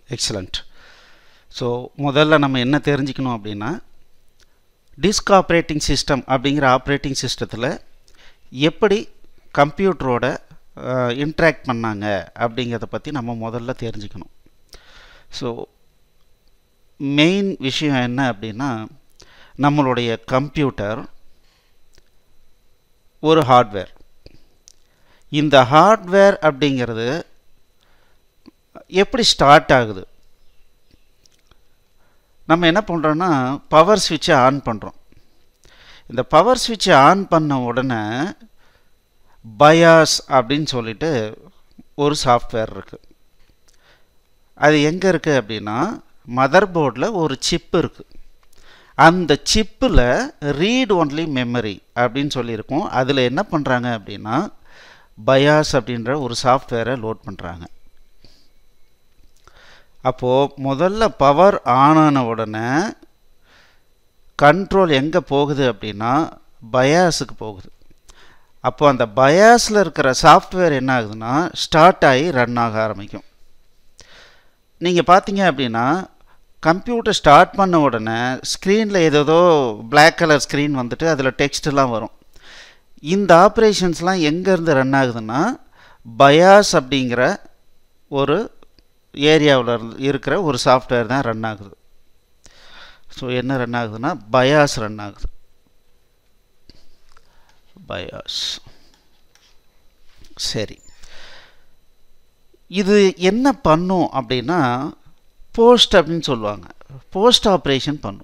excellent so முதல்ல நம்ம என்ன தெரிஞ்சுக்கணும் அப்படின்னா டிஸ்க் ஆப்ரேட்டிங் சிஸ்டம் அப்படிங்கிற ஆப்ரேட்டிங் சிஸ்டத்தில் எப்படி கம்ப்யூட்டரோட இன்ட்ராக்ட் பண்ணாங்க அப்படிங்கிறத பற்றி நம்ம முதல்ல தெரிஞ்சுக்கணும் ஸோ மெயின் விஷயம் என்ன அப்படின்னா நம்மளுடைய கம்ப்யூட்டர் ஒரு ஹார்ட்வேர் இந்த ஹார்ட்வேர் அப்படிங்கிறது எப்படி ஸ்டார்ட் ஆகுது நம்ம என்ன பண்ணுறோன்னா பவர் சுவிட்சை ஆன் பண்ணுறோம் இந்த பவர் சுவிட்சை ஆன் பண்ண உடனே பயாஸ் அப்படின்னு சொல்லிட்டு ஒரு சாஃப்ட்வேர் இருக்குது அது எங்கே இருக்குது அப்படின்னா மதர் போர்டில் ஒரு சிப் இருக்குது அந்த சிப்பில் ரீட் ஒன்லி மெமரி அப்படின்னு சொல்லியிருக்கோம் அதில் என்ன பண்ணுறாங்க அப்படின்னா பயாஸ் அப்படின்ற ஒரு சாஃப்ட்வேரை லோட் பண்ணுறாங்க அப்போது முதல்ல பவர் ஆன் ஆன உடனே கண்ட்ரோல் எங்கே போகுது அப்படின்னா பயாஸுக்கு போகுது அப்போ அந்த பயாஸில் இருக்கிற சாஃப்ட்வேர் என்ன ஆகுதுன்னா ஸ்டார்ட் ஆகி ரன் ஆக ஆரம்பிக்கும் நீங்கள் பார்த்தீங்க அப்படின்னா கம்ப்யூட்டர் ஸ்டார்ட் பண்ண உடனே ஸ்க்ரீனில் ஏதோ பிளாக் கலர் ஸ்க்ரீன் வந்துட்டு அதில் டெக்ஸ்ட்லாம் வரும் இந்த ஆப்ரேஷன்ஸ்லாம் எங்கேருந்து ரன் ஆகுதுன்னா பயாஸ் அப்படிங்கிற ஒரு ஏரியாவில் இருந்து இருக்கிற ஒரு சாஃப்ட்வேர் தான் ரன் ஆகுது ஸோ என்ன ரன் ஆகுதுன்னா பயாஸ் ரன் ஆகுது பயாஸ் சரி இது என்ன பண்ணும் அப்படின்னா போஸ்ட் அப்படின்னு சொல்லுவாங்க போஸ்ட் ஆப்ரேஷன் பண்ணும்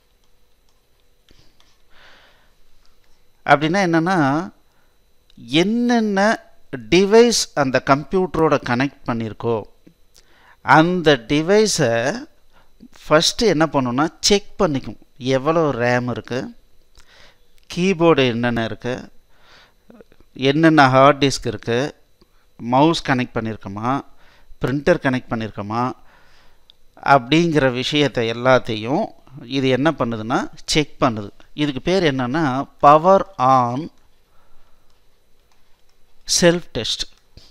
அப்படின்னா என்னென்னா என்னென்ன டிவைஸ் அந்த கம்ப்யூட்டரோட கனெக்ட் பண்ணியிருக்கோ அந்த டிவைஸை ஃபஸ்ட்டு என்ன பண்ணுன்னா செக் பண்ணிக்கும் எவ்வளோ ரேம் இருக்குது கீபோர்டு என்னென்ன இருக்குது என்னென்ன ஹார்ட் டிஸ்க் இருக்குது மவுஸ் கனெக்ட் பண்ணியிருக்கோமா பிரிண்டர் கனெக்ட் பண்ணியிருக்கோமா அப்படிங்கிற விஷயத்தை எல்லாத்தையும் இது என்ன பண்ணுதுன்னா செக் பண்ணுது இதுக்கு பேர் என்னென்னா பவர் ஆன் செல்ஃப் டெஸ்ட்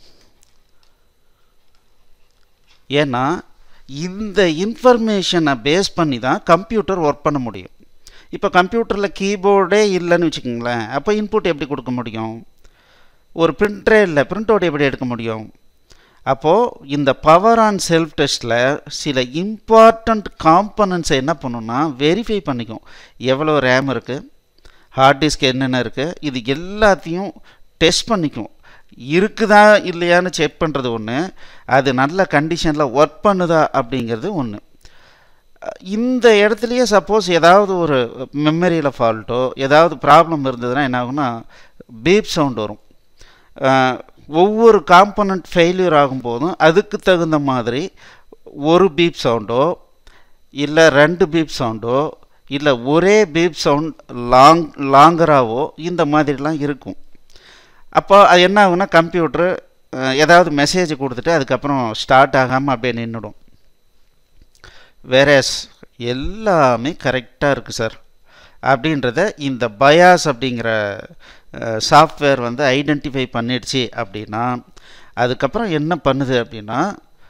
ஏன்னா இந்த இன்ஃபர்மேஷனை பேஸ் பண்ணி தான் கம்ப்யூட்டர் ஒர்க் பண்ண முடியும் இப்போ கம்ப்யூட்டரில் கீபோர்டே இல்லைன்னு வச்சுக்கோங்களேன் அப்போ இன்புட் எப்படி கொடுக்க முடியும் ஒரு பிரிண்டரே இல்லை பிரிண்ட் அவுட் எப்படி எடுக்க முடியும் அப்போது இந்த பவர் ஆன் செல்ஃப் டெஸ்ட்டில் சில இம்பார்ட்டண்ட் காம்பனன்ட்ஸை என்ன பண்ணுன்னா வெரிஃபை பண்ணிக்கும் எவ்வளோ ரேம் இருக்குது ஹார்ட் டிஸ்க் என்னென்ன இருக்குது இது எல்லாத்தையும் டெஸ்ட் பண்ணிக்கும் இருக்குதா இல்லையான்னு செக் பண்ணுறது ஒன்று அது நல்ல கண்டிஷனில் ஒர்க் பண்ணுதா அப்படிங்கிறது ஒன்று இந்த இடத்துலையே சப்போஸ் ஏதாவது ஒரு மெமரியில் ஃபால்ட்டோ ஏதாவது ப்ராப்ளம் இருந்ததுன்னா என்ன ஆகும்னா பீப் சவுண்ட் வரும் ஒவ்வொரு காம்பனண்ட் ஃபெயிலியர் ஆகும்போதும் அதுக்கு தகுந்த மாதிரி ஒரு பீப் சவுண்டோ இல்லை ரெண்டு பீப் சவுண்டோ இல்லை ஒரே பீப் சவுண்ட் லாங் லாங்கராகவோ இந்த மாதிரிலாம் இருக்கும் அப்போ அது என்ன ஆகுனா கம்ப்யூட்ரு ஏதாவது மெசேஜ் கொடுத்துட்டு அதுக்கப்புறம் ஸ்டார்ட் ஆகாமல் அப்படியே நின்றுடும் வேறஸ் எல்லாமே கரெக்டாக இருக்குது சார் அப்படின்றத இந்த பயாஸ் அப்படிங்கிற சாஃப்ட்வேர் வந்து ஐடென்டிஃபை பண்ணிடுச்சு அப்படின்னா அதுக்கப்புறம் என்ன பண்ணுது அப்படின்னா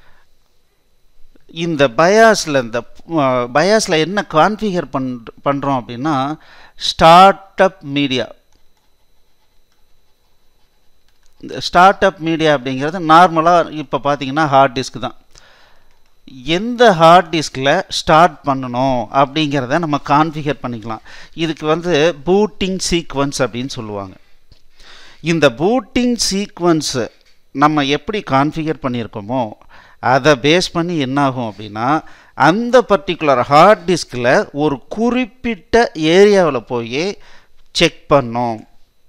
இந்த பயாஸில் இந்த பயாஸில் என்ன கான்ஃபிகர் பண் பண்ணுறோம் அப்படின்னா ஸ்டார்ட் அப் மீடியா இந்த ஸ்டார்ட் அப் மீடியா அப்படிங்கிறது நார்மலாக இப்போ பார்த்தீங்கன்னா ஹார்ட் டிஸ்க் தான் எந்த ஹார்ட் டிஸ்கில் ஸ்டார்ட் பண்ணணும் அப்படிங்கிறத நம்ம கான்ஃபிகர் பண்ணிக்கலாம் இதுக்கு வந்து பூட்டிங் சீக்வன்ஸ் அப்படின்னு சொல்லுவாங்க இந்த பூட்டிங் சீக்வன்ஸு நம்ம எப்படி கான்ஃபிகர் பண்ணியிருக்கோமோ அதை பேஸ் பண்ணி என்னாகும் அப்படின்னா அந்த பர்டிகுலர் ஹார்ட் டிஸ்கில் ஒரு குறிப்பிட்ட ஏரியாவில் போய் செக் பண்ணோம்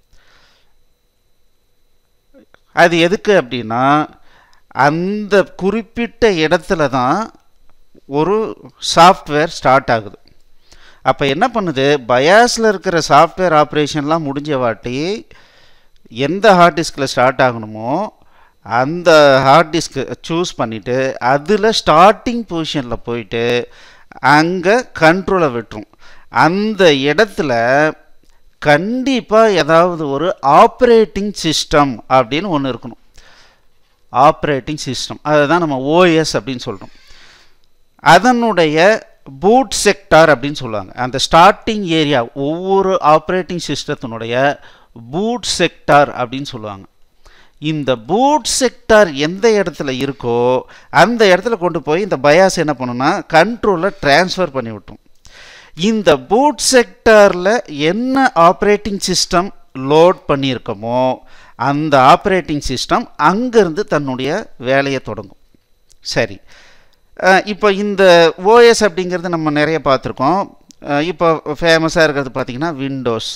அது எதுக்கு அப்படின்னா அந்த குறிப்பிட்ட இடத்துல தான் ஒரு சாஃப்ட்வேர் ஸ்டார்ட் ஆகுது அப்போ என்ன பண்ணுது பயாஸில் இருக்கிற சாஃப்ட்வேர் ஆப்ரேஷன்லாம் முடிஞ்ச வாட்டி எந்த ஹார்ட் டிஸ்கில் ஸ்டார்ட் ஆகணுமோ அந்த ஹார்ட் டிஸ்க்கு சூஸ் பண்ணிவிட்டு அதில் ஸ்டார்டிங் பொசிஷனில் போயிட்டு அங்கே கண்ட்ரோலை விட்டுரும் அந்த இடத்துல கண்டிப்பாக ஏதாவது ஒரு ஆப்ரேட்டிங் சிஸ்டம் அப்படின்னு ஒன்று இருக்கணும் ஆப்ரேட்டிங் சிஸ்டம் அதை தான் நம்ம ஓஎஸ் அப்படின்னு சொல்கிறோம் அதனுடைய பூட் செக்டார் அப்படின்னு சொல்லுவாங்க அந்த ஸ்டார்டிங் ஏரியா ஒவ்வொரு ஆப்ரேட்டிங் சிஸ்டத்தினுடைய பூட் செக்டார் அப்படின்னு சொல்லுவாங்க இந்த பூட் செக்டார் எந்த இடத்துல இருக்கோ அந்த இடத்துல கொண்டு போய் இந்த பயாஸ் என்ன பண்ணுன்னா கண்ட்ரோலை ட்ரான்ஸ்ஃபர் பண்ணி விட்டோம் இந்த பூட் செக்டாரில் என்ன ஆப்ரேட்டிங் சிஸ்டம் லோட் பண்ணியிருக்கோமோ அந்த ஆப்ரேட்டிங் சிஸ்டம் அங்கேருந்து தன்னுடைய வேலையை தொடங்கும் சரி இப்போ இந்த ஓஎஸ் அப்படிங்கிறது நம்ம நிறைய பார்த்துருக்கோம் இப்போ ஃபேமஸாக இருக்கிறது பார்த்திங்கன்னா விண்டோஸ்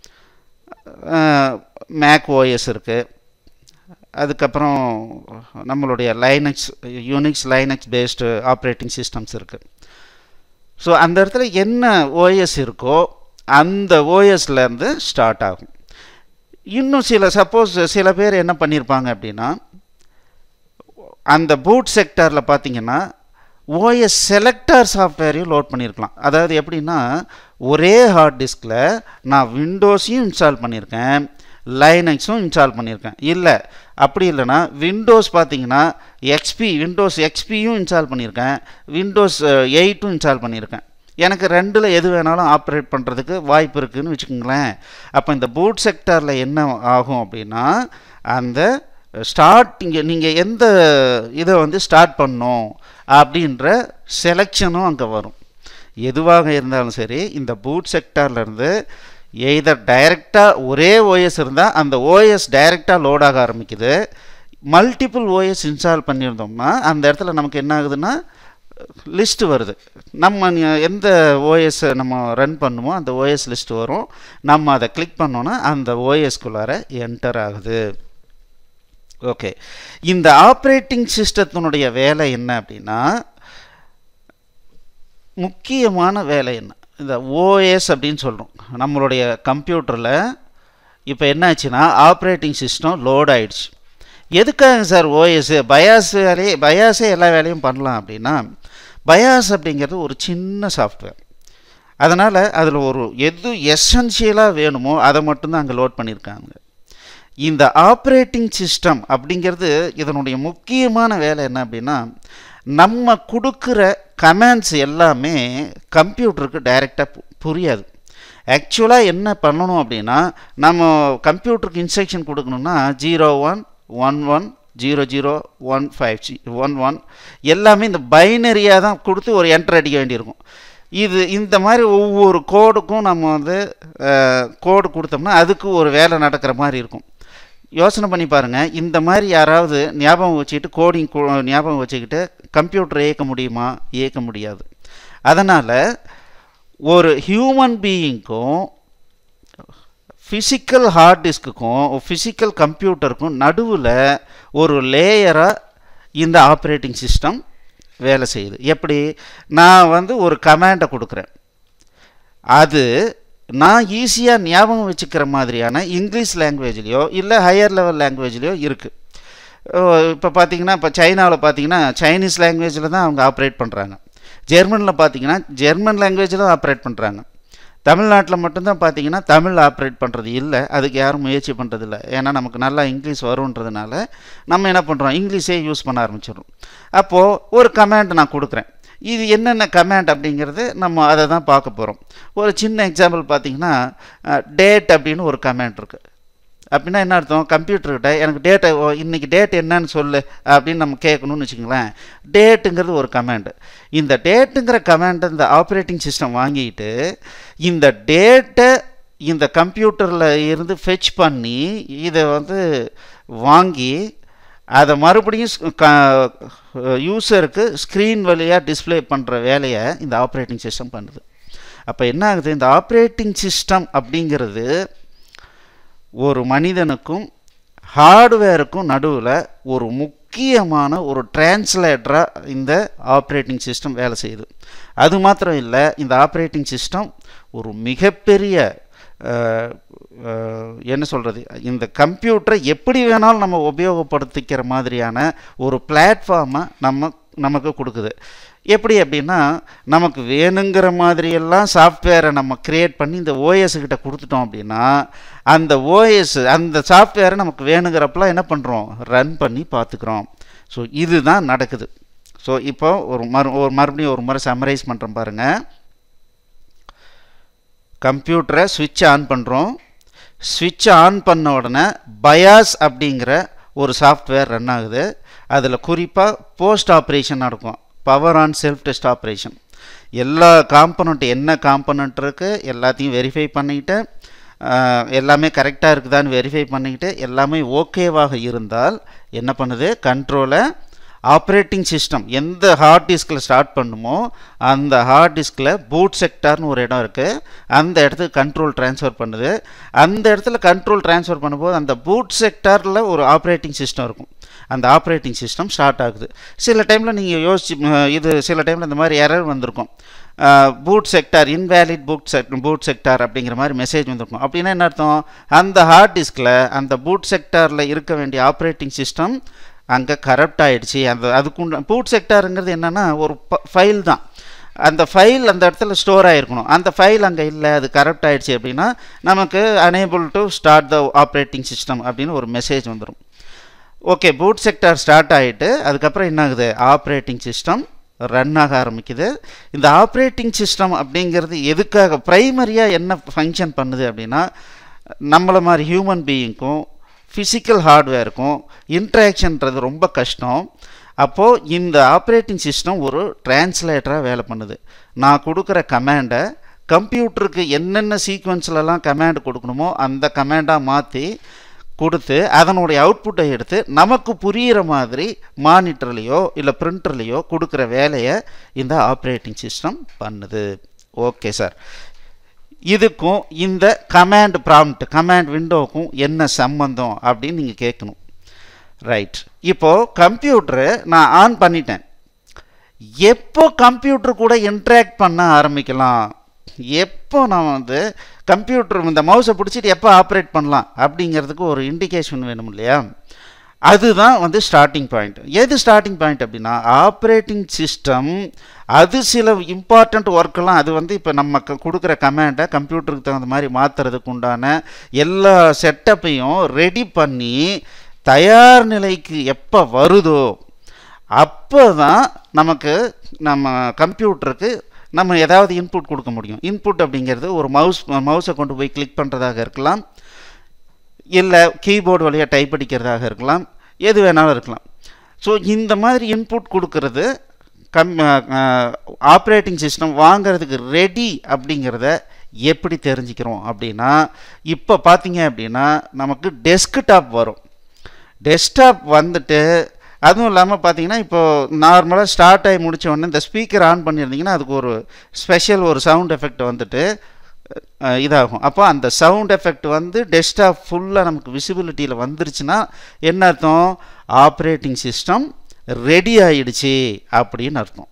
மேக் ஓஎஸ் இருக்குது அதுக்கப்புறம் நம்மளுடைய Linux Unix Linux based operating systems இருக்குது ஸோ அந்த இடத்துல என்ன ஓஎஸ் இருக்கோ அந்த ஓஎஸ்லேருந்து ஸ்டார்ட் ஆகும் இன்னும் சில சப்போஸ் சில பேர் என்ன பண்ணியிருப்பாங்க அப்படின்னா அந்த பூட் செக்டாரில் பார்த்தீங்கன்னா ஓஎஸ் செலக்டர் சாஃப்ட்வேரையும் லோட் பண்ணியிருக்கலாம் அதாவது எப்படின்னா ஒரே ஹார்ட் டிஸ்கில் நான் விண்டோஸையும் இன்ஸ்டால் பண்ணியிருக்கேன் லைனக்ஸும் இன்ஸ்டால் பண்ணியிருக்கேன் இல்லை அப்படி இல்லைன்னா விண்டோஸ் பார்த்தீங்கன்னா எக்ஸ்பி விண்டோஸ் எக்ஸ்பியும் இன்ஸ்டால் பண்ணியிருக்கேன் விண்டோஸ் எயிட்டும் இன்ஸ்டால் பண்ணியிருக்கேன் எனக்கு ரெண்டில் எது வேணாலும் ஆப்ரேட் பண்ணுறதுக்கு வாய்ப்பு இருக்குதுன்னு வச்சுக்கோங்களேன் அப்போ இந்த பூட் செக்டாரில் என்ன ஆகும் அப்படின்னா அந்த ஸ்டார்ட் இங்கே நீங்கள் எந்த இதை வந்து ஸ்டார்ட் பண்ணோம் அப்படின்ற செலெக்ஷனும் அங்கே வரும் எதுவாக இருந்தாலும் சரி இந்த பூட் செக்டார்லேருந்து எய்தர் டைரெக்டாக ஒரே ஓஎஸ் இருந்தால் அந்த ஓஎஸ் டைரெக்டாக லோட் ஆக ஆரம்பிக்குது மல்டிபிள் ஓஎஸ் இன்ஸ்டால் பண்ணியிருந்தோம்னா அந்த இடத்துல நமக்கு என்ன ஆகுதுன்னா லிஸ்ட்டு வருது நம்ம எந்த ஓஎஸ் நம்ம ரன் பண்ணுமோ அந்த ஓஎஸ் லிஸ்ட் வரும் நம்ம அதை கிளிக் பண்ணோன்னா அந்த ஓஎஸ்குள்ளார என்டர் ஆகுது ஓகே இந்த ஆப்ரேட்டிங் சிஸ்டத்தினுடைய வேலை என்ன அப்படின்னா முக்கியமான வேலை என்ன இந்த ஓஎஸ் அப்படின்னு சொல்கிறோம் நம்மளுடைய கம்ப்யூட்டரில் இப்போ என்னாச்சுன்னா ஆப்ரேட்டிங் சிஸ்டம் லோட் ஆயிடுச்சு எதுக்காக சார் ஓஎஸ் பயாஸ் வேலையே பயாஸே எல்லா வேலையும் பண்ணலாம் அப்படின்னா பயாஸ் அப்படிங்கிறது ஒரு சின்ன சாஃப்ட்வேர் அதனால் அதில் ஒரு எது எசென்ஷியலாக வேணுமோ அதை மட்டும்தான் அங்கே லோட் பண்ணியிருக்காங்க இந்த ஆப்ரேட்டிங் சிஸ்டம் அப்படிங்கிறது இதனுடைய முக்கியமான வேலை என்ன அப்படின்னா நம்ம கொடுக்குற கமெண்ட்ஸ் எல்லாமே கம்ப்யூட்டருக்கு டைரெக்டாக புரியாது ஆக்சுவலாக என்ன பண்ணணும் அப்படின்னா நம்ம கம்ப்யூட்டருக்கு இன்ஸ்ட்ரக்ஷன் கொடுக்கணுன்னா zero one one one zero zero one five G one one எல்லாமே இந்த பைனரியாக தான் கொடுத்து ஒரு என்டர் அடிக்க வேண்டியிருக்கும் இது இந்த மாதிரி ஒவ்வொரு கோடுக்கும் நம்ம வந்து கோடு கொடுத்தோம்னா அதுக்கு ஒரு வேலை நடக்கிற மாதிரி இருக்கும் யோசனை பண்ணி பாருங்கள் இந்த மாதிரி யாராவது ஞாபகம் வச்சுக்கிட்டு கோடிங் ஞாபகம் வச்சுக்கிட்டு கம்ப்யூட்டரை இயக்க முடியுமா இயக்க முடியாது அதனால் ஒரு ஹியூமன் பீயிங்க்கும் ஃபிசிக்கல் ஹார்ட் டிஸ்க்குக்கும் ஃபிசிக்கல் கம்ப்யூட்டருக்கும் நடுவில் ஒரு லேயராக இந்த ஆப்ரேட்டிங் சிஸ்டம் வேலை செய்யுது எப்படி நான் வந்து ஒரு கமாண்டை கொடுக்குறேன் அது நான் ஈஸியாக ஞாபகம் வச்சுக்கிற மாதிரியான இங்கிலீஷ் லாங்குவேஜ்லேயோ இல்லை ஹையர் லெவல் லாங்குவேஜ்லேயோ இருக்குது இப்போ பார்த்தீங்கன்னா இப்போ சைனாவில் பார்த்தீங்கன்னா சைனீஸ் லாங்குவேஜில் தான் அவங்க ஆப்ரேட் பண்ணுறாங்க ஜெர்மனில் பார்த்தீங்கன்னா ஜெர்மன் லாங்குவேஜில் தான் ஆப்ரேட் பண்ணுறாங்க தமிழ்நாட்டில் மட்டும்தான் பார்த்தீங்கன்னா தமிழ் ஆப்ரேட் பண்ணுறது இல்லை அதுக்கு யாரும் முயற்சி பண்ணுறதில்ல ஏன்னா நமக்கு நல்லா இங்கிலீஷ் வருன்றதுனால நம்ம என்ன பண்ணுறோம் இங்கிலீஷே யூஸ் பண்ண ஆரம்பிச்சிடும் அப்போது ஒரு கமெண்ட் நான் கொடுக்குறேன் இது என்னென்ன கமெண்ட் அப்படிங்கிறது நம்ம அதை தான் பார்க்க போகிறோம் ஒரு சின்ன எக்ஸாம்பிள் பார்த்தீங்கன்னா டேட் அப்படின்னு ஒரு கமெண்ட் இருக்குது அப்படின்னா என்ன அர்த்தம் கம்ப்யூட்டர்கிட்ட எனக்கு டேட்டை இன்றைக்கி டேட் என்னன்னு சொல்லு அப்படின்னு நம்ம கேட்கணும்னு வச்சுங்களேன் டேட்டுங்கிறது ஒரு கமாண்டு இந்த டேட்டுங்கிற கமாண்டை இந்த ஆப்ரேட்டிங் சிஸ்டம் வாங்கிட்டு இந்த டேட்டை இந்த கம்ப்யூட்டரில் இருந்து ஃபெச் பண்ணி இதை வந்து வாங்கி அதை மறுபடியும் யூஸருக்கு ஸ்க்ரீன் வழியாக டிஸ்பிளே பண்ணுற வேலையை இந்த ஆப்ரேட்டிங் சிஸ்டம் பண்ணுது அப்போ என்ன ஆகுது இந்த ஆப்ரேட்டிங் சிஸ்டம் அப்படிங்கிறது ஒரு மனிதனுக்கும் ஹார்ட்வேருக்கும் நடுவில் ஒரு முக்கியமான ஒரு டிரான்ஸ்லேட்டராக இந்த ஆப்ரேட்டிங் சிஸ்டம் வேலை செய்யுது அது மாத்திரம் இல்லை இந்த ஆப்ரேட்டிங் சிஸ்டம் ஒரு மிகப்பெரிய என்ன சொல்கிறது இந்த கம்ப்யூட்டரை எப்படி வேணாலும் நம்ம உபயோகப்படுத்திக்கிற மாதிரியான ஒரு பிளாட்ஃபார்மை நம்ம நமக்கு கொடுக்குது எப்படி அப்படின்னா நமக்கு வேணுங்கிற மாதிரியெல்லாம் சாஃப்ட்வேரை நம்ம க்ரியேட் பண்ணி இந்த ஓஎஸ் கிட்ட கொடுத்துட்டோம் அப்படின்னா அந்த ஓஎஸ் அந்த சாஃப்ட்வேரை நமக்கு வேணுங்கிறப்பெல்லாம் என்ன பண்ணுறோம் ரன் பண்ணி பார்த்துக்குறோம் ஸோ இதுதான் நடக்குது ஸோ இப்போ ஒரு மறு ஒரு மறுபடியும் ஒரு முறை சம்மரைஸ் பண்ணுறோம் பாருங்கள் கம்ப்யூட்டரை ஸ்விட்ச் ஆன் பண்ணுறோம் ஸ்விட்ச் ஆன் பண்ண உடனே பயாஸ் அப்படிங்கிற ஒரு சாஃப்ட்வேர் ரன் ஆகுது அதில் குறிப்பாக போஸ்ட் ஆப்ரேஷன் நடக்கும் power on self test operation எல்லா காம்பனண்ட் என்ன காம்பனண்ட் இருக்குது எல்லாத்தையும் வெரிஃபை பண்ணிக்கிட்டு எல்லாமே கரெக்டாக இருக்குதான்னு வெரிஃபை பண்ணிக்கிட்டு எல்லாமே ஓகேவாக இருந்தால் என்ன பண்ணுது கண்ட்ரோலை ஆப்ரேட்டிங் சிஸ்டம் எந்த ஹார்ட் டிஸ்கில் ஸ்டார்ட் பண்ணுமோ அந்த ஹார்ட் டிஸ்கில் பூட் செக்டார்னு ஒரு இடம் இருக்குது அந்த இடத்துக்கு கண்ட்ரோல் ட்ரான்ஸ்ஃபர் பண்ணுது அந்த இடத்துல கண்ட்ரோல் ட்ரான்ஸ்ஃபர் பண்ணும்போது அந்த பூட் செக்டாரில் ஒரு ஆப்ரேட்டிங் சிஸ்டம் இருக்கும் அந்த ஆப்ரேட்டிங் சிஸ்டம் ஸ்டார்ட் ஆகுது சில டைமில் நீங்கள் யோசிச்சு இது சில டைமில் இந்த மாதிரி எரர் வந்திருக்கும் பூட் செக்டார் இன்வேலிட் பூட் செக் பூட் செக்டார் அப்படிங்கிற மாதிரி மெசேஜ் வந்திருக்கும் அப்படின்னா என்ன அர்த்தம் அந்த ஹார்ட் டிஸ்கில் அந்த பூட் செக்டாரில் இருக்க வேண்டிய ஆப்ரேட்டிங் சிஸ்டம் அங்கே கரப்ட் ஆகிடுச்சு அந்த அதுக்குண்ட பூட் செக்டாருங்கிறது என்னென்னா ஒரு ஃபைல் தான் அந்த ஃபைல் அந்த இடத்துல ஸ்டோர் ஆகிருக்கணும் அந்த ஃபைல் அங்கே இல்லை அது கரப்ட் ஆகிடுச்சு அப்படின்னா நமக்கு unable to start the operating system அப்படின்னு ஒரு மெசேஜ் வந்துடும் ஓகே பூட் செக்டார் ஸ்டார்ட் ஆகிட்டு அதுக்கப்புறம் என்ன ஆகுது ஆப்ரேட்டிங் சிஸ்டம் ரன் ஆக ஆரம்பிக்குது இந்த ஆப்ரேட்டிங் சிஸ்டம் அப்படிங்கிறது எதுக்காக ப்ரைமரியாக என்ன ஃபங்க்ஷன் பண்ணுது அப்படின்னா நம்மளை மாதிரி ஹியூமன் பீயிங்க்கும் ஃபிசிக்கல் ஹார்ட்வேருக்கும் இன்ட்ராக்ஷன்றது ரொம்ப கஷ்டம் அப்போது இந்த ஆப்ரேட்டிங் சிஸ்டம் ஒரு டிரான்ஸ்லேட்டராக வேலை பண்ணுது நான் கொடுக்குற கமாண்டை கம்ப்யூட்டருக்கு என்னென்ன சீக்வன்ஸ்லலாம் கமாண்ட் கொடுக்கணுமோ அந்த கமாண்டாக மாற்றி கொடுத்து அதனுடைய அவுட்புட்டை எடுத்து நமக்கு புரிகிற மாதிரி மானிட்டர்லேயோ இல்லை பிரிண்டர்லேயோ கொடுக்குற வேலையை இந்த ஆப்ரேட்டிங் சிஸ்டம் பண்ணுது ஓகே சார் இதுக்கும் இந்த கமாண்ட் ப்ராம்ப்ட் கமாண்ட் விண்டோவுக்கும் என்ன சம்பந்தம் அப்படின்னு நீங்கள் கேட்கணும் ரைட் இப்போது கம்ப்யூட்டரு நான் ஆன் பண்ணிட்டேன் எப்போ கம்ப்யூட்டர் கூட இன்ட்ராக்ட் பண்ண ஆரம்பிக்கலாம் எப்போ நான் வந்து கம்ப்யூட்டர் இந்த மவுஸை பிடிச்சிட்டு எப்போ ஆப்ரேட் பண்ணலாம் அப்படிங்கிறதுக்கு ஒரு இண்டிகேஷன் வேணும் இல்லையா அதுதான் வந்து ஸ்டார்டிங் பாயிண்ட் எது ஸ்டார்டிங் பாயிண்ட் அப்படின்னா ஆப்ரேட்டிங் சிஸ்டம் அது சில இம்பார்ட்டண்ட் ஒர்க்கெல்லாம் அது வந்து இப்போ நம்ம கொடுக்குற கமாண்டை கம்ப்யூட்டருக்கு தகுந்த மாதிரி மாற்றுறதுக்கு உண்டான எல்லா செட்டப்பையும் ரெடி பண்ணி தயார் நிலைக்கு எப்போ வருதோ அப்போ தான் நமக்கு நம்ம கம்ப்யூட்டருக்கு நம்ம ஏதாவது இன்புட் கொடுக்க முடியும் இன்புட் அப்படிங்கிறது ஒரு மவுஸ் மவுஸை கொண்டு போய் கிளிக் பண்ணுறதாக இருக்கலாம் இல்லை கீபோர்டு வழியாக டைப் அடிக்கிறதாக இருக்கலாம் எது வேணாலும் இருக்கலாம் ஸோ இந்த மாதிரி இன்புட் கொடுக்கறது கம் ஆப்ரேட்டிங் சிஸ்டம் வாங்கிறதுக்கு ரெடி அப்படிங்கிறத எப்படி தெரிஞ்சுக்கிறோம் அப்படின்னா இப்போ பார்த்தீங்க அப்படின்னா நமக்கு டெஸ்க்டாப் வரும் டெஸ்க்டாப் வந்துட்டு அதுவும் இல்லாமல் பார்த்தீங்கன்னா இப்போது நார்மலாக ஸ்டார்ட் ஆகி முடித்த உடனே இந்த ஸ்பீக்கர் ஆன் பண்ணியிருந்தீங்கன்னா அதுக்கு ஒரு ஸ்பெஷல் ஒரு சவுண்ட் எஃபெக்ட் வந்துட்டு இதாகும் அப்போ அந்த சவுண்ட் எஃபெக்ட் வந்து டெஸ்க்டாப் ஃபுல்லாக நமக்கு விசிபிலிட்டியில் வந்துருச்சுன்னா என்ன அர்த்தம் ஆப்ரேட்டிங் சிஸ்டம் ரெடி ஆயிடுச்சு அப்படின்னு அர்த்தம்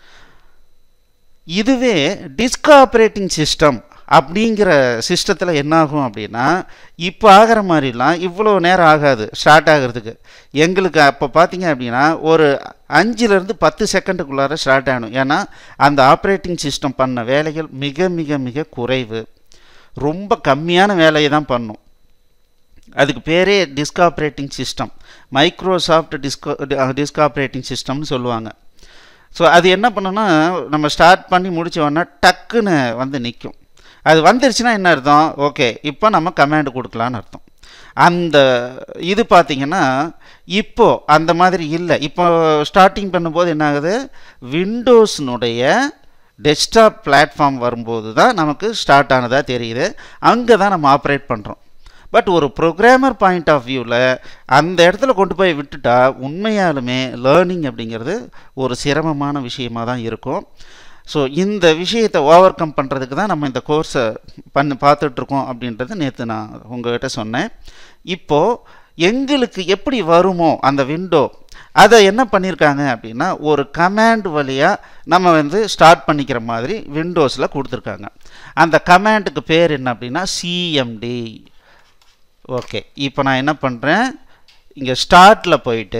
இதுவே டிஸ்க் ஆப்ரேட்டிங் சிஸ்டம் அப்படிங்கிற சிஸ்டத்தில் என்னாகும் அப்படின்னா இப்போ ஆகிற மாதிரிலாம் இவ்வளோ நேரம் ஆகாது ஸ்டார்ட் ஆகிறதுக்கு எங்களுக்கு அப்போ பார்த்தீங்க அப்படின்னா ஒரு அஞ்சுலேருந்து பத்து செகண்டுக்குள்ளார ஸ்டார்ட் ஆகணும் ஏன்னா அந்த ஆப்ரேட்டிங் சிஸ்டம் பண்ண வேலைகள் மிக மிக மிக குறைவு ரொம்ப கம்மியான வேலையை தான் பண்ணும் அதுக்கு பேரே டிஸ்க் ஆப்ரேட்டிங் சிஸ்டம் மைக்ரோசாஃப்ட் டிஸ்கோ டிஸ்க் ஆப்ரேட்டிங் சிஸ்டம்னு சொல்லுவாங்க ஸோ அது என்ன பண்ணுன்னா நம்ம ஸ்டார்ட் பண்ணி முடிச்ச உடனே டக்குன்னு வந்து நிற்கும் அது வந்துருச்சுன்னா என்ன அர்த்தம் ஓகே இப்போ நம்ம கமாண்ட் கொடுக்கலான்னு அர்த்தம் அந்த இது பார்த்திங்கன்னா இப்போது அந்த மாதிரி இல்லை இப்போ ஸ்டார்டிங் பண்ணும்போது என்ன ஆகுது விண்டோஸ்னுடைய டெஸ்க்டாப் பிளாட்ஃபார்ம் வரும்போது தான் நமக்கு ஸ்டார்ட் ஆனதாக தெரியுது அங்கே தான் நம்ம ஆப்ரேட் பண்ணுறோம் பட் ஒரு ப்ரோக்ராமர் பாயிண்ட் ஆஃப் வியூவில் அந்த இடத்துல கொண்டு போய் விட்டுட்டா உண்மையாலுமே லேர்னிங் அப்படிங்கிறது ஒரு சிரமமான விஷயமாக தான் இருக்கும் ஸோ இந்த விஷயத்தை ஓவர் கம் பண்ணுறதுக்கு தான் நம்ம இந்த கோர்ஸை பண்ணி பார்த்துட்ருக்கோம் அப்படின்றத நேற்று நான் உங்கள்கிட்ட சொன்னேன் இப்போது எங்களுக்கு எப்படி வருமோ அந்த விண்டோ அதை என்ன பண்ணியிருக்காங்க அப்படின்னா ஒரு கமாண்ட் வழியாக நம்ம வந்து ஸ்டார்ட் பண்ணிக்கிற மாதிரி விண்டோஸில் கொடுத்துருக்காங்க அந்த கமாண்டுக்கு பேர் என்ன அப்படின்னா சிஎம்டி ஓகே இப்போ நான் என்ன பண்ணுறேன் இங்கே ஸ்டார்ட்டில் போயிட்டு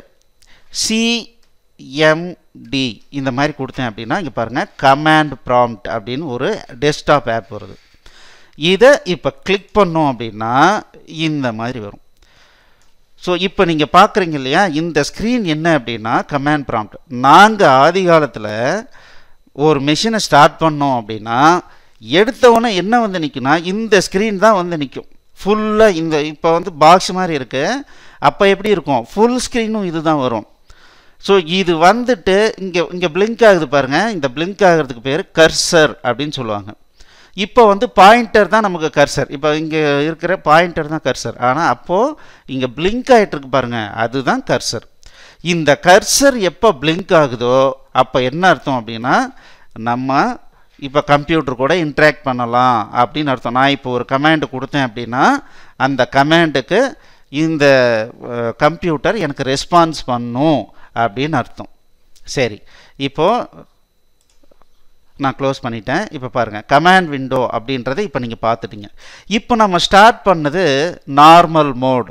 சிஎம்டி இந்த மாதிரி கொடுத்தேன் அப்படின்னா இங்கே பாருங்கள் கமாண்ட் ப்ராம்ப்ட் அப்படின்னு ஒரு டெஸ்க்டாப் ஆப் வருது இதை இப்போ கிளிக் பண்ணோம் அப்படின்னா இந்த மாதிரி வரும் ஸோ இப்போ நீங்கள் பார்க்குறீங்க இல்லையா இந்த ஸ்க்ரீன் என்ன அப்படின்னா கமாண்ட் ப்ராம்ப்ட் நாங்கள் ஆதி காலத்தில் ஒரு மெஷினை ஸ்டார்ட் பண்ணோம் அப்படின்னா எடுத்தவொடனே என்ன வந்து நிற்கும்னா இந்த ஸ்க்ரீன் தான் வந்து நிற்கும் ஃபுல்லாக இந்த இப்போ வந்து பாக்ஸ் மாதிரி இருக்குது அப்போ எப்படி இருக்கும் ஃபுல் ஸ்க்ரீனும் இது தான் வரும் ஸோ இது வந்துட்டு இங்கே இங்கே பிளிங்க் ஆகுது பாருங்கள் இந்த பிளிங்க் ஆகிறதுக்கு பேர் கர்சர் அப்படின்னு சொல்லுவாங்க இப்போ வந்து பாயிண்டர் தான் நமக்கு கர்சர் இப்போ இங்கே இருக்கிற பாயிண்டர் தான் கர்சர் ஆனால் அப்போது இங்கே பிளிங்க் ஆகிட்டு இருக்கு பாருங்கள் அதுதான் கர்சர் இந்த கர்சர் எப்போ பிளிங்க் ஆகுதோ அப்போ என்ன அர்த்தம் அப்படின்னா நம்ம இப்போ கம்ப்யூட்டர் கூட இன்ட்ராக்ட் பண்ணலாம் அப்படின்னு அர்த்தம் நான் இப்போ ஒரு கமாண்டு கொடுத்தேன் அப்படின்னா அந்த கமாண்டுக்கு இந்த கம்ப்யூட்டர் எனக்கு ரெஸ்பான்ஸ் பண்ணும் அப்படின்னு அர்த்தம் சரி இப்போது நான் க்ளோஸ் பண்ணிட்டேன் இப்போ பாருங்கள் கமாண்ட் விண்டோ அப்படின்றத இப்போ நீங்கள் பார்த்துட்டீங்க இப்போ நம்ம ஸ்டார்ட் பண்ணது நார்மல் மோட்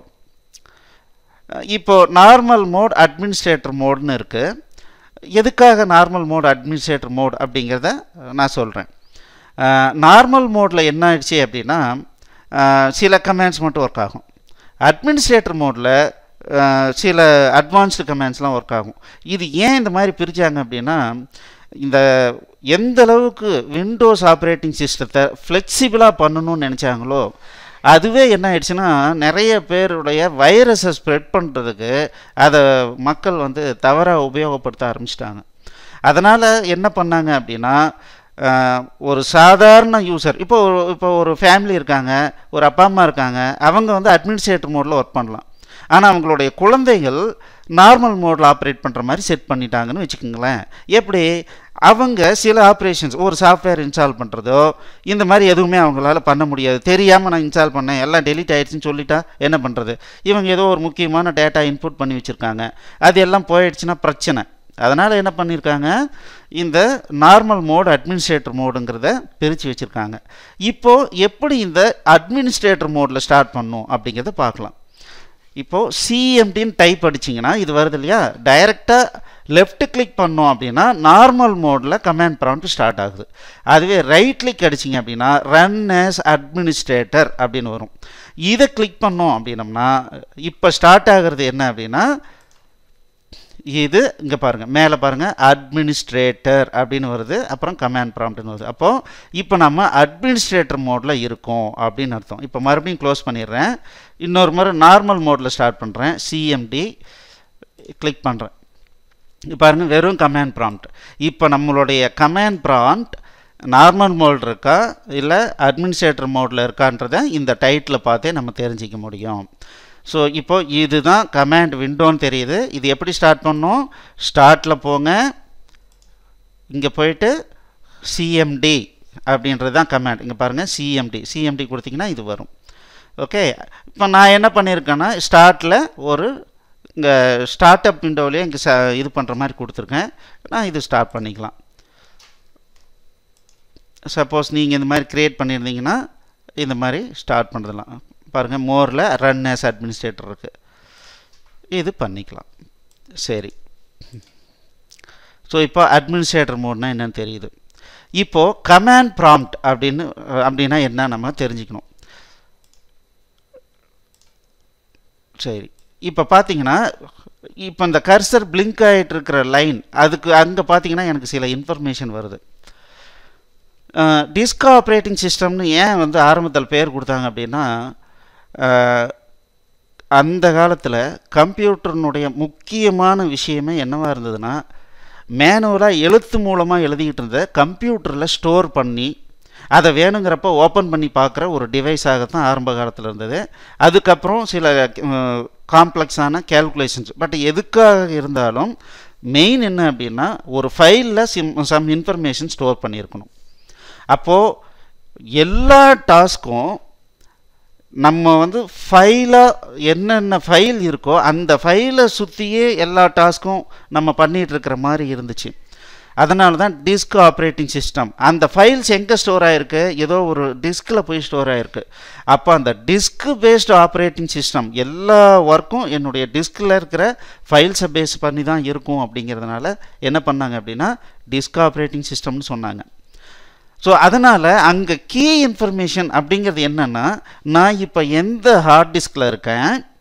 இப்போ நார்மல் மோட் அட்மினிஸ்ட்ரேட்டர் மோட்னு இருக்குது எதுக்காக நார்மல் மோட் அட்மினிஸ்ட்ரேட்டர் மோட் அப்படிங்கிறத நான் சொல்கிறேன் நார்மல் மோடில் என்ன ஆயிடுச்சு அப்படின்னா சில கமெண்ட்ஸ் மட்டும் ஒர்க் ஆகும் அட்மினிஸ்ட்ரேட்டர் மோடில் சில அட்வான்ஸ்டு கமெண்ட்ஸ்லாம் ஒர்க் ஆகும் இது ஏன் இந்த மாதிரி பிரித்தாங்க அப்படின்னா இந்த எந்த அளவுக்கு விண்டோஸ் ஆப்ரேட்டிங் சிஸ்டத்தை ஃப்ளெக்சிபிளாக பண்ணணும்னு நினச்சாங்களோ அதுவே என்ன ஆயிடுச்சுன்னா நிறைய பேருடைய வைரஸை ஸ்ப்ரெட் பண்ணுறதுக்கு அதை மக்கள் வந்து தவறாக உபயோகப்படுத்த ஆரம்பிச்சிட்டாங்க அதனால் என்ன பண்ணாங்க அப்படின்னா ஒரு சாதாரண யூசர் இப்போ ஒரு இப்போ ஒரு ஃபேமிலி இருக்காங்க ஒரு அப்பா அம்மா இருக்காங்க அவங்க வந்து அட்மினிஸ்ட்ரேட்டர் மோடில் ஒர்க் பண்ணலாம் ஆனால் அவங்களுடைய குழந்தைகள் நார்மல் மோடில் ஆப்ரேட் பண்ணுற மாதிரி செட் பண்ணிட்டாங்கன்னு வச்சுக்கோங்களேன் எப்படி அவங்க சில ஆப்ரேஷன்ஸ் ஒரு சாஃப்ட்வேர் இன்ஸ்டால் பண்ணுறதோ இந்த மாதிரி எதுவுமே அவங்களால பண்ண முடியாது தெரியாமல் நான் இன்ஸ்டால் பண்ணேன் எல்லாம் டெலிட் ஆயிடுச்சுன்னு சொல்லிட்டா என்ன பண்ணுறது இவங்க ஏதோ ஒரு முக்கியமான டேட்டா இன்புட் பண்ணி வச்சுருக்காங்க அது எல்லாம் போயிடுச்சுன்னா பிரச்சனை அதனால் என்ன பண்ணியிருக்காங்க இந்த நார்மல் மோடு அட்மினிஸ்ட்ரேட்டர் மோடுங்கிறத பிரித்து வச்சுருக்காங்க இப்போது எப்படி இந்த அட்மினிஸ்ட்ரேட்டர் மோடில் ஸ்டார்ட் பண்ணும் அப்படிங்கிறத பார்க்கலாம் இப்போது சிஎம்டின்னு டைப் அடிச்சிங்கன்னா இது வருது இல்லையா டைரெக்டாக லெஃப்ட் கிளிக் பண்ணோம் அப்படின்னா நார்மல் மோடில் கமாண்ட் ப்ராம்ப்ட் ஸ்டார்ட் ஆகுது அதுவே ரைட் கிளிக் அடிச்சிங்க அப்படின்னா ரன் ஆஸ் அட்மினிஸ்ட்ரேட்டர் அப்படின்னு வரும் இதை கிளிக் பண்ணோம் அப்படின்னம்னா இப்போ ஸ்டார்ட் ஆகிறது என்ன அப்படின்னா இது இங்கே பாருங்கள் மேலே பாருங்கள் அட்மினிஸ்ட்ரேட்டர் அப்படின்னு வருது அப்புறம் கமாண்ட் ப்ராம்ப்ட்னு வருது அப்போது இப்போ நம்ம அட்மினிஸ்ட்ரேட்டர் மோடில் இருக்கோம் அப்படின்னு அர்த்தம் இப்போ மறுபடியும் க்ளோஸ் பண்ணிடுறேன் இன்னொரு முறை நார்மல் மோடில் ஸ்டார்ட் பண்ணுறேன் சிஎம்டி கிளிக் பண்ணுறேன் பாருங்கள் வெறும் கமாண்ட் ப்ராம்ப்ட் இப்போ நம்மளுடைய கமாண்ட் ப்ராம்ப்ட் நார்மல் மோட் இருக்கா இல்லை அட்மினிஸ்ட்ரேட்டர் மோடில் இருக்கான்றதை இந்த டைட்டில் பார்த்தே நம்ம தெரிஞ்சிக்க முடியும் ஸோ இப்போ இதுதான் கமாண்ட் விண்டோன்னு தெரியுது இது எப்படி ஸ்டார்ட் பண்ணோம் ஸ்டார்ட்டில் போங்க இங்கே போயிட்டு சிஎம்டி அப்படின்றது தான் கமாண்ட் இங்கே பாருங்கள் சிஎம்டி சிஎம்டி கொடுத்தீங்கன்னா இது வரும் ஓகே இப்போ நான் என்ன பண்ணியிருக்கேன்னா ஸ்டார்ட்டில் ஒரு இங்கே ஸ்டார்ட் அப் விண்டோவிலே இங்கே ச இது பண்ணுற மாதிரி கொடுத்துருக்கேன் நான் இது ஸ்டார்ட் பண்ணிக்கலாம் சப்போஸ் நீங்கள் இந்த மாதிரி க்ரியேட் பண்ணியிருந்தீங்கன்னா இந்த மாதிரி ஸ்டார்ட் பண்ணுறதுலாம் பாருங்கள் மோரில் ரன் ஆஸ் அட்மினிஸ்ட்ரேட்டர் இருக்குது இது பண்ணிக்கலாம் சரி ஸோ இப்போ அட்மினிஸ்ட்ரேட்டர் மோட்னா என்னன்னு தெரியுது இப்போது கமாண்ட் ப்ராம்ப்ட் அப்படின்னு அப்படின்னா என்ன நம்ம தெரிஞ்சுக்கணும் சரி இப்போ பார்த்தீங்கன்னா இப்போ இந்த கர்சர் பிளிங்க் ஆகிட்டு இருக்கிற லைன் அதுக்கு அங்கே பார்த்தீங்கன்னா எனக்கு சில இன்ஃபர்மேஷன் வருது டிஸ்க் ஆப்ரேட்டிங் சிஸ்டம்னு ஏன் வந்து ஆரம்பத்தில் பேர் கொடுத்தாங்க அப்படின்னா அந்த காலத்தில் கம்ப்யூட்டர்னுடைய முக்கியமான விஷயமே என்னவாக இருந்ததுன்னா மேனுவலாக எழுத்து மூலமாக எழுதிக்கிட்டு இருந்த கம்ப்யூட்டரில் ஸ்டோர் பண்ணி அதை வேணுங்கிறப்ப ஓப்பன் பண்ணி பார்க்குற ஒரு டிவைஸாகத்தான் ஆரம்ப காலத்தில் இருந்தது அதுக்கப்புறம் சில காம்ப்ளெக்ஸான கேல்குலேஷன்ஸ் பட் எதுக்காக இருந்தாலும் மெயின் என்ன அப்படின்னா ஒரு ஃபைலில் சிம் சம் இன்ஃபர்மேஷன் ஸ்டோர் பண்ணியிருக்கணும் அப்போது எல்லா டாஸ்க்கும் நம்ம வந்து ஃபைலாக என்னென்ன ஃபைல் இருக்கோ அந்த ஃபைலை சுற்றியே எல்லா டாஸ்க்கும் நம்ம பண்ணிகிட்டு இருக்கிற மாதிரி இருந்துச்சு அதனால தான் டிஸ்க் ஆப்ரேட்டிங் சிஸ்டம் அந்த ஃபைல்ஸ் எங்கே ஸ்டோர் ஆகிருக்கு ஏதோ ஒரு டிஸ்கில் போய் ஸ்டோர் ஆகிருக்கு அப்போ அந்த டிஸ்க் பேஸ்டு ஆப்ரேட்டிங் சிஸ்டம் எல்லா ஒர்க்கும் என்னுடைய டிஸ்கில் இருக்கிற ஃபைல்ஸை பேஸ் பண்ணி தான் இருக்கும் அப்படிங்கிறதுனால என்ன பண்ணாங்க அப்படின்னா டிஸ்க் ஆப்ரேட்டிங் சிஸ்டம்னு சொன்னாங்க ஸோ அதனால் அங்கே கீ இன்ஃபர்மேஷன் அப்படிங்கிறது என்னென்னா நான் இப்போ எந்த ஹார்ட் டிஸ்கில் இருக்கேன்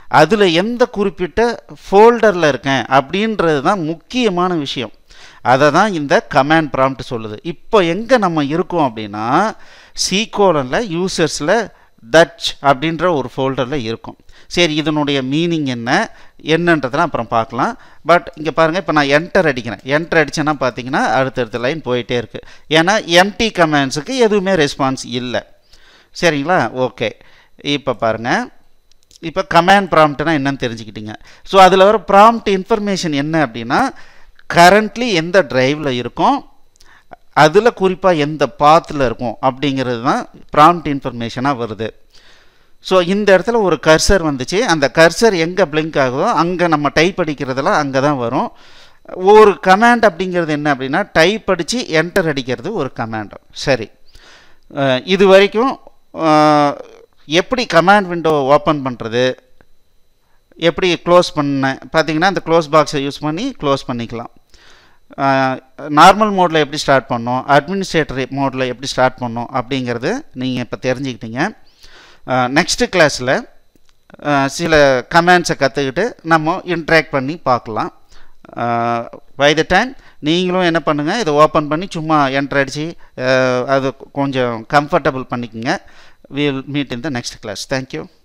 அதில் எந்த குறிப்பிட்ட ஃபோல்டரில் இருக்கேன் அப்படின்றது தான் முக்கியமான விஷயம் அதை தான் இந்த கமாண்ட் ப்ராம்ப்ட் சொல்லுது இப்போ எங்கே நம்ம இருக்கோம் அப்படின்னா சீகோலனில் யூசர்ஸில் தட்ச் அப்படின்ற ஒரு ஃபோல்டரில் இருக்கும் சரி இதனுடைய மீனிங் என்ன என்னன்றதெல்லாம் அப்புறம் பார்க்கலாம் பட் இங்கே பாருங்கள் இப்போ நான் என்டர் அடிக்கிறேன் என்டர் அடித்தேன்னா பார்த்தீங்கன்னா அடுத்தடுத்த லைன் போயிட்டே இருக்குது ஏன்னா எம்டி கமெண்ட்ஸுக்கு எதுவுமே ரெஸ்பான்ஸ் இல்லை சரிங்களா ஓகே இப்போ பாருங்கள் இப்போ கமாண்ட் ப்ராம்ப்ட்னா என்னன்னு தெரிஞ்சுக்கிட்டீங்க ஸோ அதில் வர ப்ராம்ப்ட் இன்ஃபர்மேஷன் என்ன அப்படின்னா கரண்ட்லி எந்த டிரைவில் இருக்கும் அதில் குறிப்பாக எந்த பாத்தில் இருக்கும் அப்படிங்கிறது தான் ப்ராம்ப்ட் இன்ஃபர்மேஷனாக வருது ஸோ இந்த இடத்துல ஒரு கர்சர் வந்துச்சு அந்த கர்சர் எங்கே பிளிங்க் ஆகுதோ அங்கே நம்ம டைப் அடிக்கிறதெல்லாம் அங்கே தான் வரும் ஒரு கமாண்ட் அப்படிங்கிறது என்ன அப்படின்னா டைப் அடித்து என்டர் அடிக்கிறது ஒரு கமாண்ட் சரி இது வரைக்கும் எப்படி கமாண்ட் விண்டோ ஓப்பன் பண்ணுறது எப்படி க்ளோஸ் பண்ண பார்த்தீங்கன்னா அந்த க்ளோஸ் பாக்ஸை யூஸ் பண்ணி க்ளோஸ் பண்ணிக்கலாம் நார்மல் மோடில் எப்படி ஸ்டார்ட் பண்ணோம் அட்மினிஸ்ட்ரேட்டர் மோடில் எப்படி ஸ்டார்ட் பண்ணோம் அப்படிங்கிறது நீங்கள் இப்போ தெரிஞ்சுக்கிட்டீங்க நெக்ஸ்ட்டு கிளாஸில் சில கமெண்ட்ஸை கற்றுக்கிட்டு நம்ம இன்ட்ராக்ட் பண்ணி பார்க்கலாம் பை த டைம் நீங்களும் என்ன பண்ணுங்கள் இதை ஓப்பன் பண்ணி சும்மா என்ட்ரு அடித்து அது கொஞ்சம் கம்ஃபர்டபுள் பண்ணிக்கோங்க will meet in the next class thank you